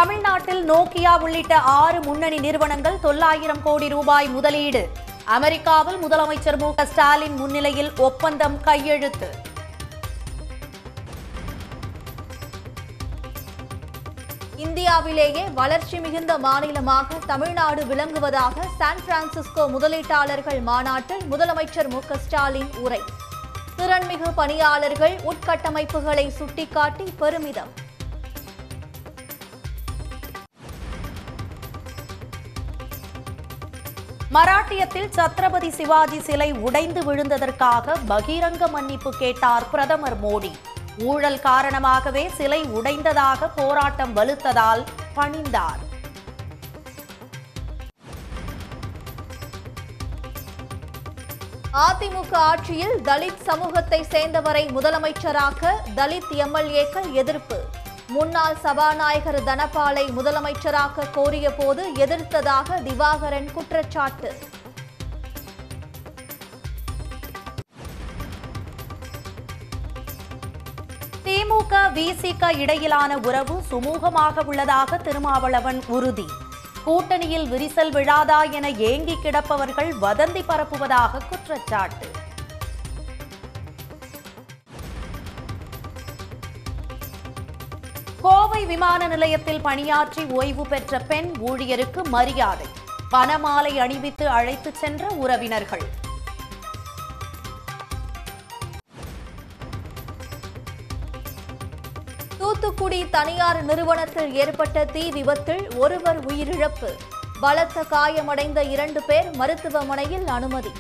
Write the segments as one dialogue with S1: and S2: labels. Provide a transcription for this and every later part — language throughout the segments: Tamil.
S1: தமிழ்நாட்டில் நோக்கியா உள்ளிட்ட ஆறு முன்னணி நிறுவனங்கள் தொள்ளாயிரம் கோடி ரூபாய் முதலீடு அமெரிக்காவில் முதலமைச்சர் மு க ஸ்டாலின் முன்னிலையில் ஒப்பந்தம் கையெழுத்து இந்தியாவிலேயே வளர்ச்சி மிகுந்த மாநிலமாக தமிழ்நாடு விளங்குவதாக சான் பிரான்சிஸ்கோ முதலீட்டாளர்கள் மாநாட்டில் முதலமைச்சர் மு க ஸ்டாலின் உரை திறன்மிகு பணியாளர்கள் உட்கட்டமைப்புகளை சுட்டிக்காட்டி பெருமிதம் மராட்டியத்தில் சத்ரபதி சிவாஜி சிலை உடைந்து விழுந்ததற்காக பகிரங்க மன்னிப்பு கேட்டார் பிரதமர் மோடி ஊழல் காரணமாகவே சிலை உடைந்ததாக போராட்டம் வலுத்ததால் பணிந்தார் அதிமுக ஆட்சியில் தலித் சமூகத்தை சேர்ந்தவரை முதலமைச்சராக்க தலித் எம்எல்ஏக்கள் எதிர்ப்பு முன்னாள் சபாநாயகர் தனபாலை முதலமைச்சராக்க கோரிய போது எதிர்த்ததாக திவாகரன் குற்றச்சாட்டு திமுக விசிக இடையிலான உறவு சுமூகமாக உள்ளதாக திருமாவளவன் உறுதி கூட்டணியில் விரிசல் விழாதா என ஏங்கி கிடப்பவர்கள் வதந்தி பரப்புவதாக குற்றச்சாட்டு கோவை விமான நிலையத்தில் பணியாற்றி ஓய்வு பெற்ற பெண் ஊழியருக்கு மரியாதை வனமாலை அணிவித்து அழைத்துச் சென்ற உறவினர்கள் தூத்துக்குடி தனியார் நிறுவனத்தில் ஏற்பட்ட தீ விபத்தில் ஒருவர் உயிரிழப்பு பலத்த காயமடைந்த இரண்டு பேர் மருத்துவமனையில் அனுமதி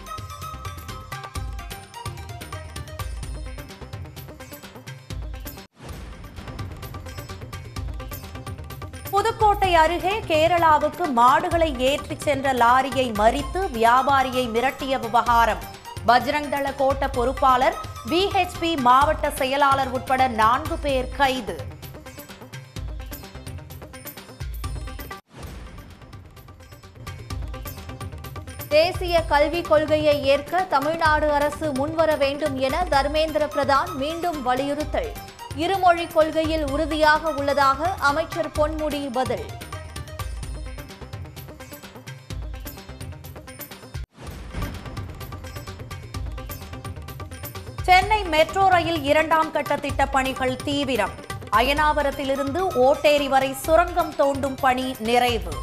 S1: புதுக்கோட்டை அருகே கேரளாவுக்கு மாடுகளை ஏற்றிச் சென்ற லாரியை மறித்து வியாபாரியை மிரட்டிய விவகாரம் பஜ்ரங் தள கோட்ட பொறுப்பாளர் விஹெச்பி மாவட்ட செயலாளர் உட்பட நான்கு பேர் கைது தேசிய கல்விக் கொள்கையை ஏற்க தமிழ்நாடு அரசு முன்வர வேண்டும் என தர்மேந்திர பிரதான் மீண்டும் வலியுறுத்தல் இருமொழி கொள்கையில் உறுதியாக உள்ளதாக அமைச்சர் பொன்முடி பதில் சென்னை மெட்ரோ ரயில் இரண்டாம் கட்ட திட்டப் பணிகள் தீவிரம் அயனாவரத்திலிருந்து ஓட்டேரி வரை சுரங்கம் தோண்டும் பணி நிறைவு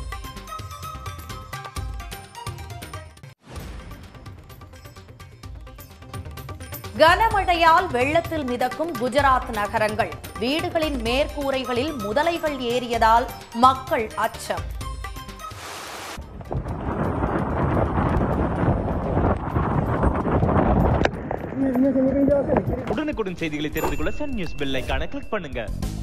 S1: கனமழையால் வெள்ளத்தில் மிதக்கும் குஜராத் நகரங்கள் வீடுகளின் மேற்கூரைகளில் முதலைகள் ஏறியதால் மக்கள் அச்சம்
S2: உடனுக்குடன் செய்திகளை தெரிந்து கொள்ள சன் நியூஸ் பெல் ஐகானை கிளிக் பண்ணுங்க